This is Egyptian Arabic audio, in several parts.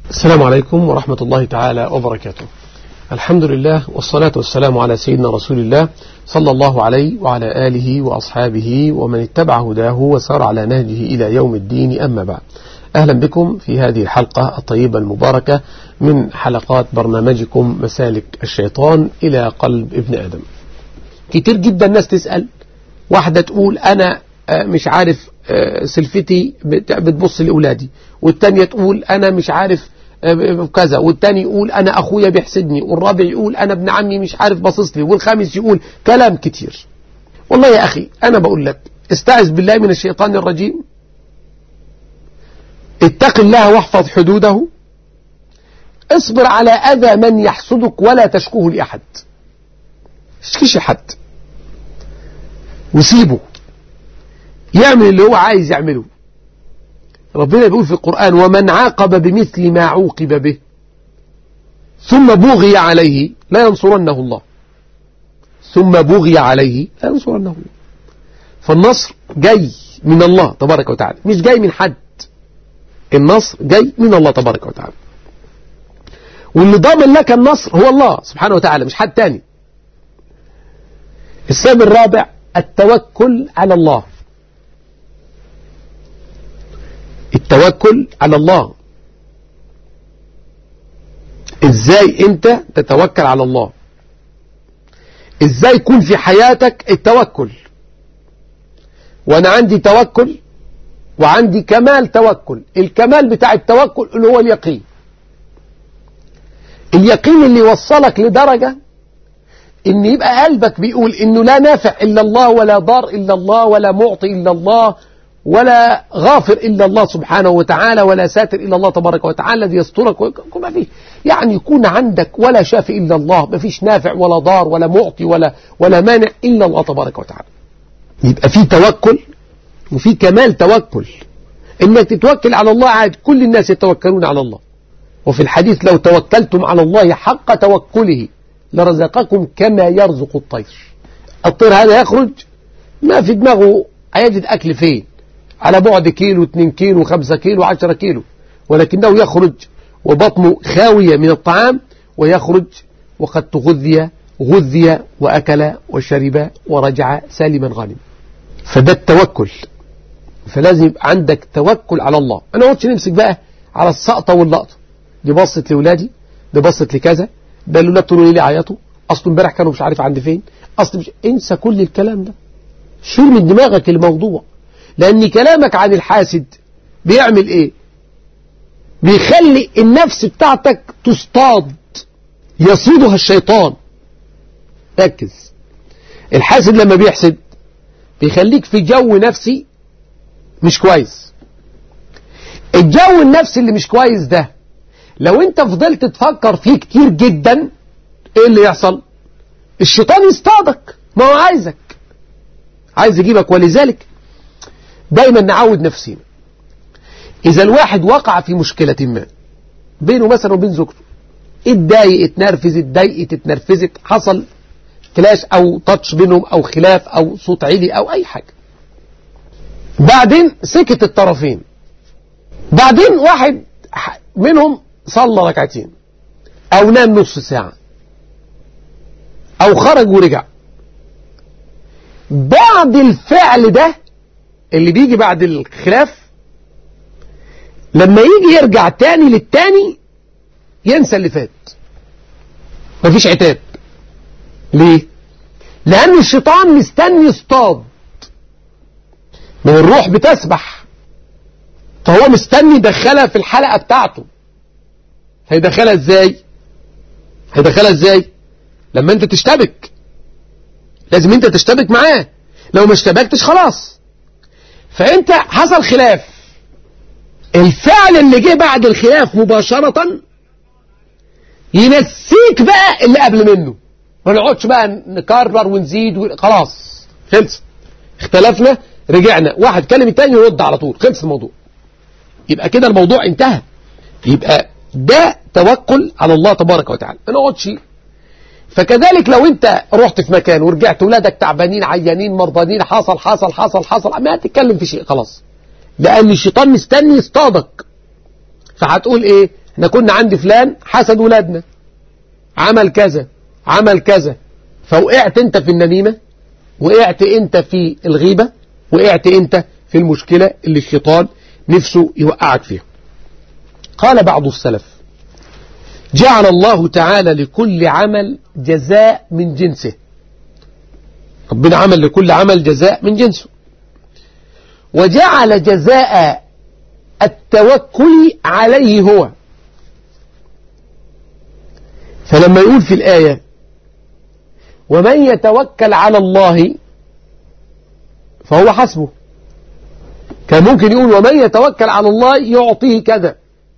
السلام عليكم ورحمة الله تعالى وبركاته الحمد لله والصلاة والسلام على سيدنا رسول الله صلى الله عليه وعلى آله وأصحابه ومن اتبع هداه وسار على نهجه إلى يوم الدين أما بعد أهلا بكم في هذه الحلقة الطيبة المباركة من حلقات برنامجكم مسالك الشيطان إلى قلب ابن آدم كتير جدا الناس تسأل واحدة تقول أنا مش عارف سلفتي بتبص لأولادي والتانية تقول أنا مش عارف كذا والتاني يقول أنا أخويا بيحسدني والرابع يقول أنا ابن عمي مش عارف باصص لي والخامس يقول كلام كتير والله يا أخي أنا بقول لك استعذ بالله من الشيطان الرجيم اتق الله واحفظ حدوده اصبر على أذى من يحسدك ولا تشكوه لأحد اشكيش حد وسيبه يعمل اللي هو عايز يعمله ربنا بيقول في القرآن ومن عاقب بمثل ما عوقب به ثم بغي عليه لا ينصرنه الله ثم بغي عليه لا ينصرنه الله فالنصر جاي من الله تبارك وتعالى مش جاي من حد النصر جاي من الله تبارك وتعالى واللي ضامن لك النصر هو الله سبحانه وتعالى مش حد تاني السبب الرابع التوكل على الله التوكل على الله ازاي انت تتوكل على الله ازاي يكون في حياتك التوكل وانا عندي توكل وعندي كمال توكل الكمال بتاع التوكل اللي هو اليقين اليقين اللي يوصلك لدرجة ان يبقى قلبك بيقول انه لا نافع الا الله ولا ضار الا الله ولا معطي الا الله ولا غافر إلا الله سبحانه وتعالى ولا ساتر إلا الله تبارك وتعالى الذي يسترك وما فيه يعني يكون عندك ولا شافي إلا الله ما فيش نافع ولا ضار ولا معطي ولا ولا مانع إلا الله تبارك وتعالى يبقى في توكل وفي كمال توكل إنك تتوكل على الله عاد كل الناس يتوكلون على الله وفي الحديث لو توكلتم على الله حق توكله لرزقكم كما يرزق الطير الطير هذا يخرج ما في دماغه هيجد أكل فين على بعد كيلو 2 كيلو 5 كيلو 10 كيلو ولكنه يخرج وبطنه خاوية من الطعام ويخرج وقد تغذي غذي وأكل وشرب ورجع سالما غانما فده التوكل فلازم يبقى عندك توكل على الله أنا قلتش نمسك بقى على السقطة واللقطة دي بصت لأولادي دي بصت لكذا ده الأولاد طول لي عيطوا أصل امبارح كانوا مش عارف عند فين أصل مش انسى كل الكلام ده شيل من دماغك الموضوع لأن كلامك عن الحاسد بيعمل إيه بيخلي النفس بتاعتك تصطاد يصيدها الشيطان ركز الحاسد لما بيحسد بيخليك في جو نفسي مش كويس الجو النفسي اللي مش كويس ده لو انت فضلت تفكر فيه كتير جدا ايه اللي يحصل الشيطان يصطادك ما هو عايزك عايز يجيبك ولذلك دايما نعود نفسنا إذا الواحد وقع في مشكلة ما بينه مثلا وبين زوجته اتضايق اتنرفز اتضايقت اتنرفزت حصل كلاش أو تاتش بينهم أو خلاف أو صوت عالي أو أي حاجة بعدين سكت الطرفين بعدين واحد منهم صلى ركعتين أو نام نص ساعة أو خرج ورجع بعد الفعل ده اللي بيجي بعد الخلاف لما يجي يرجع تاني للتاني ينسى اللي فات مفيش عتاب ليه لأن الشيطان مستني يصطاد من الروح بتسبح فهو مستني يدخلها في الحلقة بتاعته هيدخلها ازاي هيدخلها ازاي لما انت تشتبك لازم انت تشتبك معاه لو ما اشتبكتش خلاص فانت حصل خلاف الفعل اللي جه بعد الخلاف مباشرة ينسيك بقى اللي قبل منه ما نقعدش بقى نكرر ونزيد خلاص خلص اختلفنا رجعنا واحد كلم التاني يرد على طول خلص الموضوع يبقى كده الموضوع انتهى يبقى ده توكل على الله تبارك وتعالى ما نقعدش فكذلك لو انت رحت في مكان ورجعت ولادك تعبانين عيانين مرضانين حصل حصل حصل حصل ما تتكلم في شيء خلاص لان الشيطان مستني يصطادك فهتقول ايه احنا كنا عند فلان حسد ولادنا عمل كذا عمل كذا فوقعت انت في النميمة وقعت انت في الغيبة وقعت انت في المشكلة اللي الشيطان نفسه يوقعك فيها قال بعض السلف جعل الله تعالى لكل عمل جزاء من جنسه ربنا عمل لكل عمل جزاء من جنسه وجعل جزاء التوكل عليه هو فلما يقول في الآية ومن يتوكل على الله فهو حسبه كان ممكن يقول ومن يتوكل على الله يعطيه كذا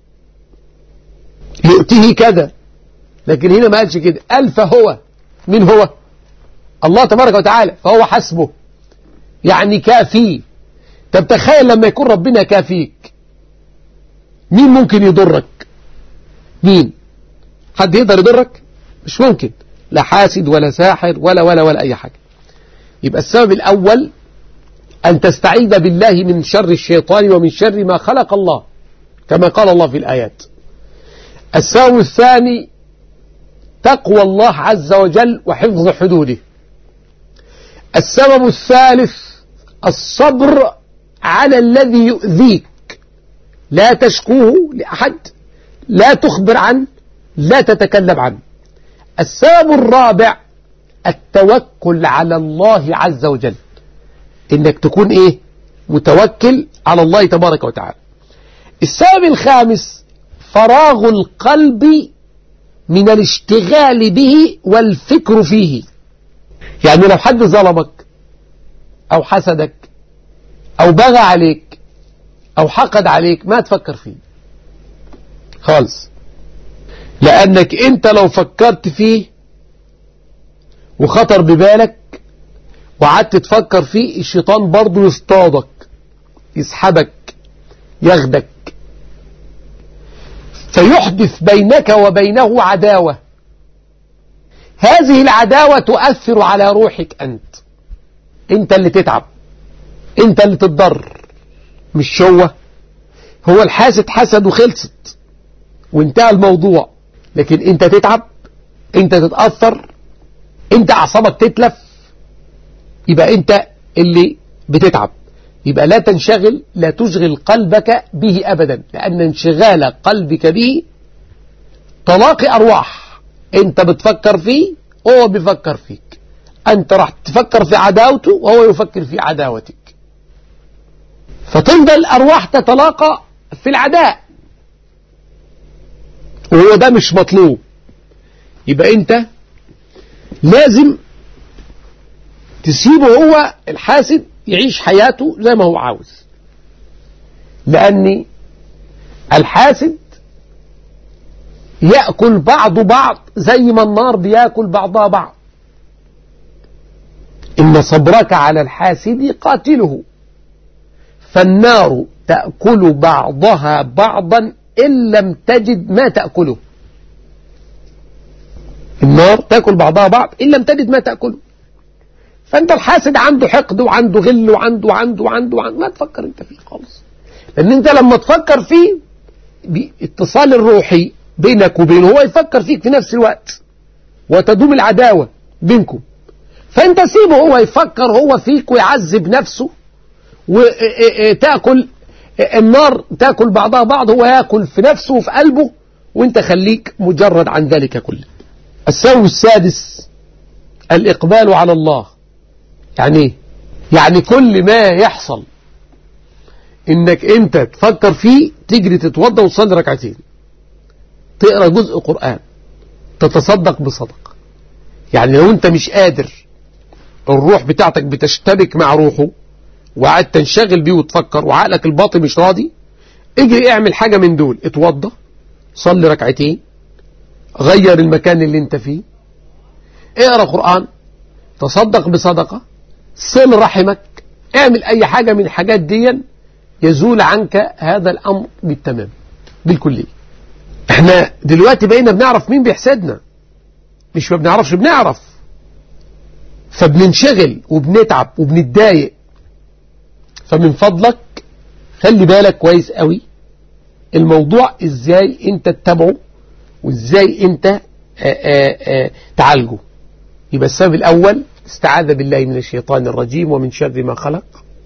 يؤتيه كذا لكن هنا ما قالش كده قال فهو من هو الله تبارك وتعالى فهو حسبه يعني كافي طب تخيل لما يكون ربنا كافيك مين ممكن يضرك مين حد يقدر يضرك مش ممكن لا حاسد ولا ساحر ولا ولا ولا أي حاجة يبقى السبب الأول أن تستعيذ بالله من شر الشيطان ومن شر ما خلق الله كما قال الله في الآيات السبب الثاني تقوى الله عز وجل وحفظ حدوده السبب الثالث الصبر على الذي يؤذيك لا تشكوه لأحد لا تخبر عنه لا تتكلم عنه السبب الرابع التوكل على الله عز وجل انك تكون ايه متوكل على الله تبارك وتعالى السبب الخامس فراغ القلب من الاشتغال به والفكر فيه يعني لو حد ظلمك او حسدك او بغى عليك او حقد عليك ما تفكر فيه خالص لانك انت لو فكرت فيه وخطر ببالك وقعدت تفكر فيه الشيطان برضه يصطادك يسحبك ياخدك فيحدث بينك وبينه عداوة هذه العداوة تؤثر على روحك أنت أنت اللي تتعب أنت اللي تتضر مش هو هو الحاسد حسد وخلصت وانتهى الموضوع لكن أنت تتعب أنت تتأثر أنت أعصابك تتلف يبقى أنت اللي بتتعب يبقى لا تنشغل لا تشغل قلبك به أبدا لأن انشغال قلبك به طلاق أرواح أنت بتفكر فيه وهو بيفكر فيك أنت راح تفكر في عداوته وهو يفكر في عداوتك فتفضل الأرواح تتلاقى في العداء وهو ده مش مطلوب يبقى أنت لازم تسيبه هو الحاسد يعيش حياته زي ما هو عاوز لأن الحاسد يأكل بعض بعض زي ما النار بيأكل بعضها بعض إن صبرك على الحاسد قاتله فالنار تأكل بعضها بعضا إن لم تجد ما تأكله النار تأكل بعضها بعض إن لم تجد ما تأكله فانت الحاسد عنده حقد وعنده غل وعنده وعنده وعنده, وعنده ما تفكر انت فيه خالص لان انت لما تفكر فيه اتصال الروحي بينك وبينه هو يفكر فيك في نفس الوقت وتدوم العداوة بينكم فانت سيبه هو يفكر هو فيك ويعذب نفسه وتأكل النار تأكل بعضها بعض هو يأكل في نفسه وفي قلبه وانت خليك مجرد عن ذلك كله السوي السادس الإقبال على الله يعني ايه يعني كل ما يحصل انك انت تفكر فيه تجري تتوضى وتصلي ركعتين تقرا جزء قرآن تتصدق بصدقة يعني لو انت مش قادر الروح بتاعتك بتشتبك مع روحه وقاعد تنشغل بيه وتفكر وعقلك الباطن مش راضي اجري اعمل حاجة من دول اتوضى صلي ركعتين غير المكان اللي انت فيه اقرا قرآن تصدق بصدقة صل رحمك اعمل اي حاجة من الحاجات دي يزول عنك هذا الامر بالتمام بالكلية احنا دلوقتي بقينا بنعرف مين بيحسدنا مش ما بنعرفش بنعرف فبننشغل وبنتعب وبنتضايق فمن فضلك خلي بالك كويس قوي الموضوع ازاي انت تتابعه وازاي انت آآ آآ تعالجه يبقى السبب الاول استعاذ بالله من الشيطان الرجيم ومن شر ما خلق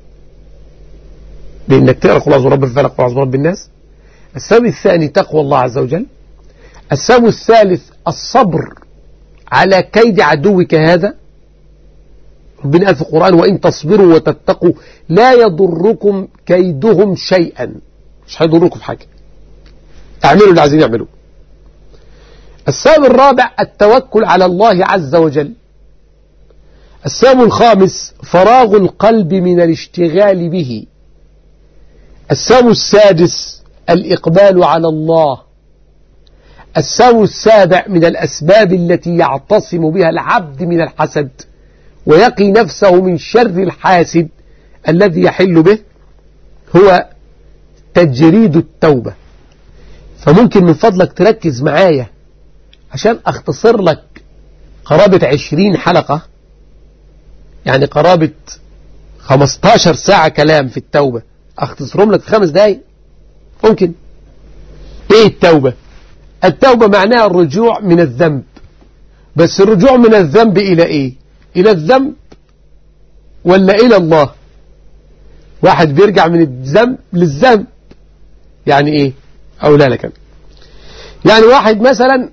بانك تقرا قل اعوذ برب الفلق واعوذ برب الناس السبب الثاني تقوى الله عز وجل السبب الثالث الصبر على كيد عدوك هذا ربنا قال في القرآن وإن تصبروا وتتقوا لا يضركم كيدهم شيئا مش هيضركم في حاجة اعملوا اللي عايزين يعملوه السبب الرابع التوكل على الله عز وجل السبب الخامس فراغ القلب من الاشتغال به السبب السادس الإقبال على الله السبب السابع من الأسباب التي يعتصم بها العبد من الحسد ويقي نفسه من شر الحاسد الذي يحل به هو تجريد التوبة فممكن من فضلك تركز معايا عشان اختصر لك قرابة عشرين حلقة يعني قرابة خمستاشر ساعة كلام في التوبة اختصرهم لك في خمس دقايق ممكن ايه التوبة التوبة معناها الرجوع من الذنب بس الرجوع من الذنب الى ايه الى الذنب ولا الى الله واحد بيرجع من الذنب للذنب يعني ايه او لا لك يعني واحد مثلا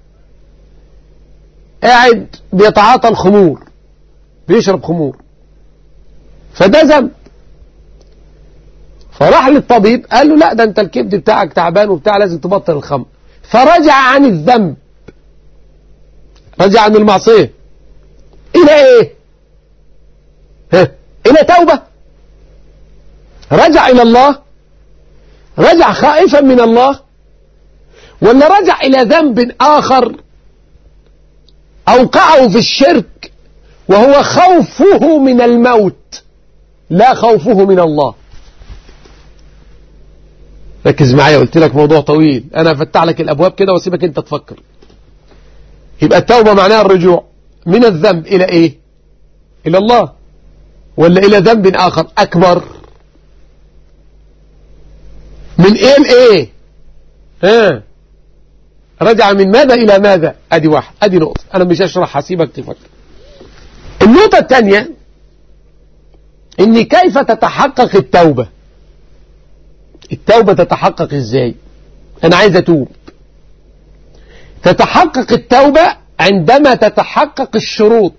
قاعد بيتعاطى الخمور بيشرب خمور فده ذنب فراح للطبيب قال له لا ده انت الكبد بتاعك تعبان وبتاع لازم تبطل الخمر فرجع عن الذنب رجع عن المعصية الى ايه ها الى توبة رجع الى الله رجع خائفا من الله ولا رجع الى ذنب اخر اوقعه في الشرك وهو خوفه من الموت لا خوفه من الله ركز معايا قلت لك موضوع طويل انا افتح لك الابواب كده واسيبك انت تفكر يبقى التوبة معناها الرجوع من الذنب الى ايه الى الله ولا الى ذنب اخر اكبر من ايه لايه ها رجع من ماذا الى ماذا ادي واحد ادي نقطة انا مش هشرح هسيبك تفكر النقطة الثانية ان كيف تتحقق التوبة التوبة تتحقق ازاي انا عايز اتوب تتحقق التوبة عندما تتحقق الشروط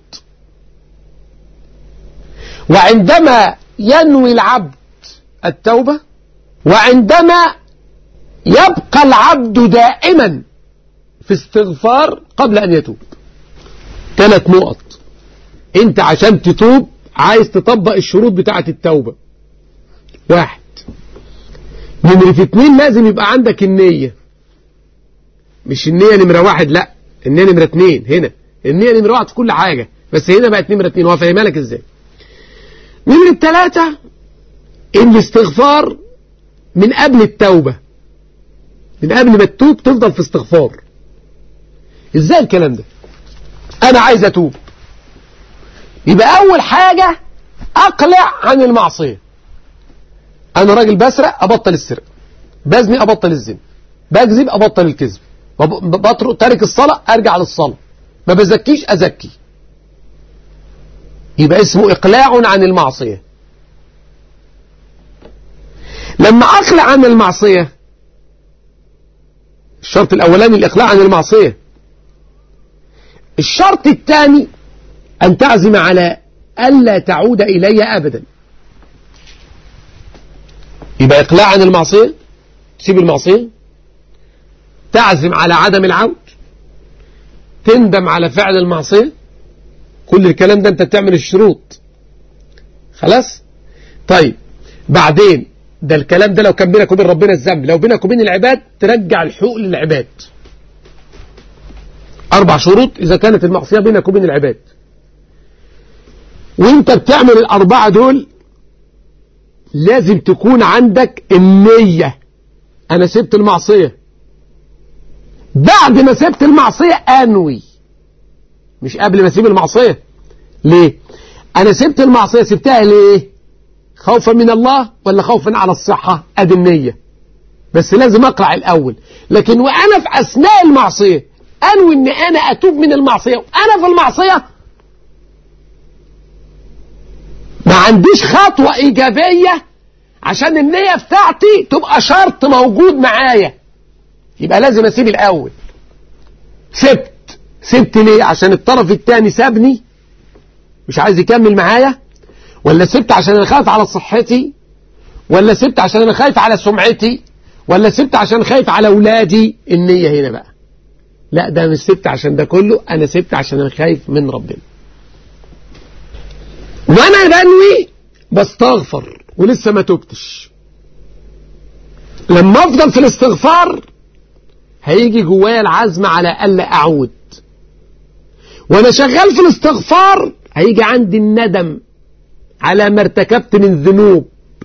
وعندما ينوي العبد التوبة وعندما يبقى العبد دائما في استغفار قبل أن يتوب ثلاث نقط انت عشان تتوب عايز تطبق الشروط بتاعة التوبة واحد نمرة اتنين لازم يبقى عندك النية مش النية نمرة واحد لا النية نمرة اتنين هنا النية نمرة واحد في كل حاجة بس هنا بقت نمرة اتنين وهفهمها لك ازاي نمرة تلاتة الاستغفار من قبل التوبة من قبل ما تتوب تفضل في استغفار ازاي الكلام ده انا عايز اتوب يبقى اول حاجة اقلع عن المعصية انا راجل بسرق ابطل السرقة بزني ابطل الزنا بكذب ابطل الكذب بطرق تارك الصلاة ارجع للصلاة ما بزكيش ازكي يبقى اسمه اقلاع عن المعصية لما اقلع عن المعصية الشرط الاولاني الاقلاع عن المعصية الشرط الثاني ان تعزم على الا تعود الي ابدا يبقى اقلاع عن المعصية تسيب المعصية تعزم على عدم العود تندم على فعل المعصية كل الكلام ده انت بتعمل الشروط خلاص طيب بعدين ده الكلام ده لو كان بينك وبين ربنا الذنب لو بينك وبين العباد ترجع الحقوق للعباد أربع شروط إذا كانت المعصية بينك وبين العباد وانت بتعمل الأربعة دول لازم تكون عندك النية أنا سبت المعصية بعد ما سبت المعصية أنوي مش قبل ما اسيب المعصية ليه أنا سبت المعصية سبتها ليه خوفا من الله ولا خوفا على الصحة أدي النية بس لازم أقرع الأول لكن وأنا في أثناء المعصية أنوي أن أنا أتوب من المعصية وأنا في المعصية ما عنديش خطوة إيجابية عشان النية بتاعتي تبقى شرط موجود معايا يبقى لازم أسيب الأول سبت سبت ليه عشان الطرف الثاني سابني مش عايز يكمل معايا ولا سبت عشان انا خايف على صحتي ولا سبت عشان انا خايف على سمعتي ولا سبت عشان خايف على اولادي النية هنا بقى لا ده مش سبت عشان ده كله انا سبت عشان انا خايف من ربنا وانا بنوي بستغفر ولسه ما تبتش لما افضل في الاستغفار هيجي جوايا العزم على الا اعود وانا شغال في الاستغفار هيجي عندي الندم على ما ارتكبت من ذنوب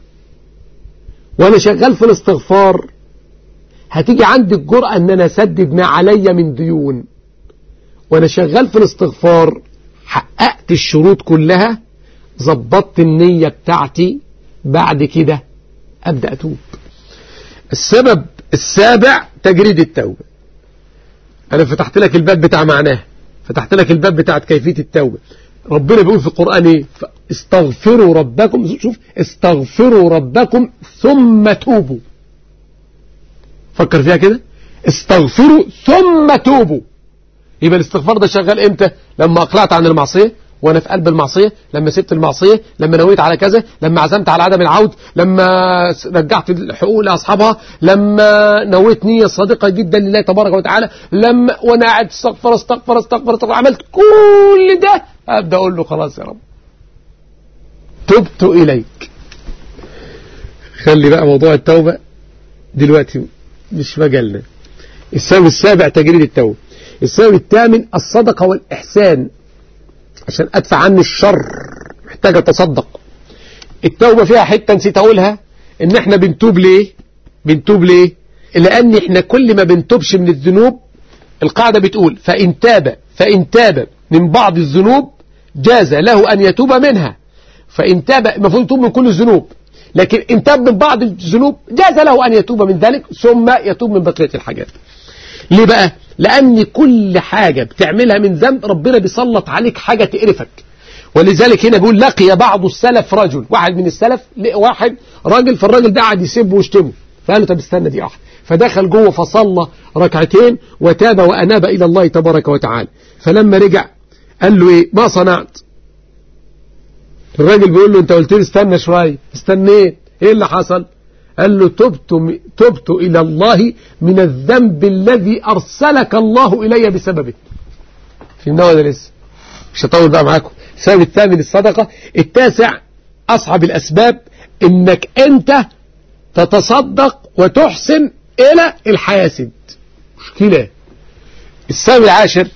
وانا شغال في الاستغفار هتيجي عندي الجرأة ان انا اسدد ما علي من ديون وانا شغال في الاستغفار حققت الشروط كلها ظبطت النية بتاعتي بعد كده ابدأ اتوب السبب السابع تجريد التوبة انا فتحت لك الباب بتاع معناه فتحت لك الباب بتاع كيفية التوبة ربنا بيقول في القرآن ايه استغفروا ربكم شوف استغفروا ربكم ثم توبوا فكر فيها كده استغفروا ثم توبوا يبقى الاستغفار ده شغال امتى لما اقلعت عن المعصية وانا في قلب المعصية لما سبت المعصية لما نويت على كذا لما عزمت على عدم العود لما رجعت الحقوق لاصحابها لما نويت نية صادقة جدا لله تبارك وتعالى لما وانا قاعد استغفر استغفر استغفر, استغفر عملت كل ده ابدا اقول له خلاص يا رب تبت اليك خلي بقى موضوع التوبة دلوقتي مش مجالنا السبب السابع تجريد التوبة السبب الثامن الصدقة والإحسان عشان أدفع عني الشر محتاج أتصدق التوبة فيها حتة نسيت أقولها إن إحنا بنتوب ليه بنتوب ليه لأن إحنا كل ما بنتوبش من الذنوب القاعدة بتقول فإن تاب فإن تاب من بعض الذنوب جاز له أن يتوب منها فإن تاب المفروض يتوب من كل الذنوب لكن إن تاب من بعض الذنوب جاز له أن يتوب من ذلك ثم يتوب من بقية الحاجات ليه بقى لأن كل حاجة بتعملها من ذنب ربنا بيسلط عليك حاجة تقرفك ولذلك هنا بيقول لقي بعض السلف رجل واحد من السلف لقى واحد راجل فالراجل ده قعد يسبه ويشتمه فقال له طب استنى دي واحد فدخل جوه فصلى ركعتين وتاب وأناب إلى الله تبارك وتعالى فلما رجع قال له إيه ما صنعت الراجل بيقول له أنت قلت لي استنى شوية استنيت إيه اللي حصل قال له تبت, تبت إلى الله من الذنب الذي أرسلك الله إلي بسببه في ولا لسه مش هطول بقى معاكم السبب الثامن الصدقة التاسع أصعب الأسباب إنك أنت تتصدق وتحسن إلى الحاسد مشكلة السبب العاشر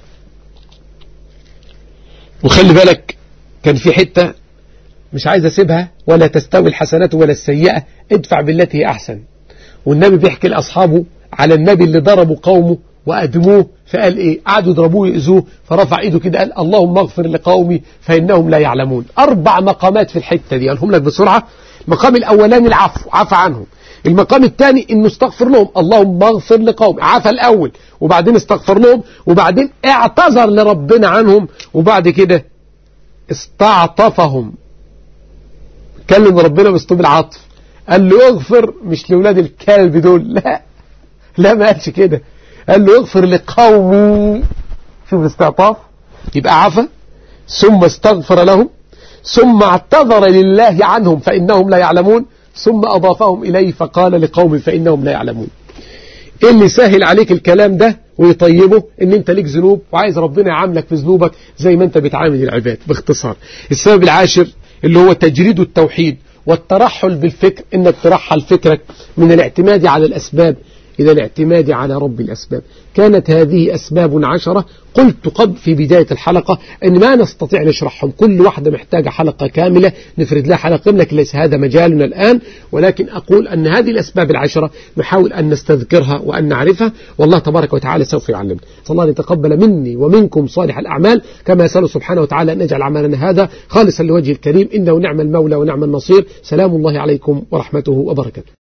وخلي بالك كان في حتة مش عايز اسيبها ولا تستوي الحسنات ولا السيئة ادفع بالتي هي احسن والنبي بيحكي لاصحابه على النبي اللي ضربوا قومه وأدموه فقال إيه قعدوا يضربوه يأذوه فرفع إيده كده قال اللهم اغفر لقومي فإنهم لا يعلمون أربع مقامات في الحتة دي قالهم لك بسرعة المقام الأولاني العفو عفى عنهم المقام الثاني انه استغفر لهم اللهم اغفر لقوم عفى الاول وبعدين استغفر لهم وبعدين اعتذر لربنا عنهم وبعد كده استعطفهم كلم ربنا باسلوب العطف قال له اغفر مش لولاد الكلب دول لا لا ما قالش كده قال له اغفر لقومي شوف الاستعطاف يبقى عفى ثم استغفر لهم ثم اعتذر لله عنهم فإنهم لا يعلمون ثم أضافهم إليه فقال لقوم فإنهم لا يعلمون إيه اللي سهل عليك الكلام ده ويطيبه ان انت ليك ذنوب وعايز ربنا يعاملك في ذنوبك زي ما انت بتعامل العباد باختصار السبب العاشر اللي هو تجريد التوحيد والترحل بالفكر انك ترحل فكرك من الاعتماد على الاسباب إلى الاعتماد على رب الأسباب كانت هذه أسباب عشرة قلت قبل في بداية الحلقة أن ما نستطيع نشرحهم كل واحدة محتاجة حلقة كاملة نفرد لها حلقة لكن ليس هذا مجالنا الآن ولكن أقول أن هذه الأسباب العشرة نحاول أن نستذكرها وأن نعرفها والله تبارك وتعالى سوف يعلمنا صلى الله أن يتقبل مني ومنكم صالح الأعمال كما يسأل سبحانه وتعالى أن يجعل أعمالنا هذا خالصا لوجه الكريم إنه نعم المولى ونعم النصير سلام الله عليكم ورحمته وبركاته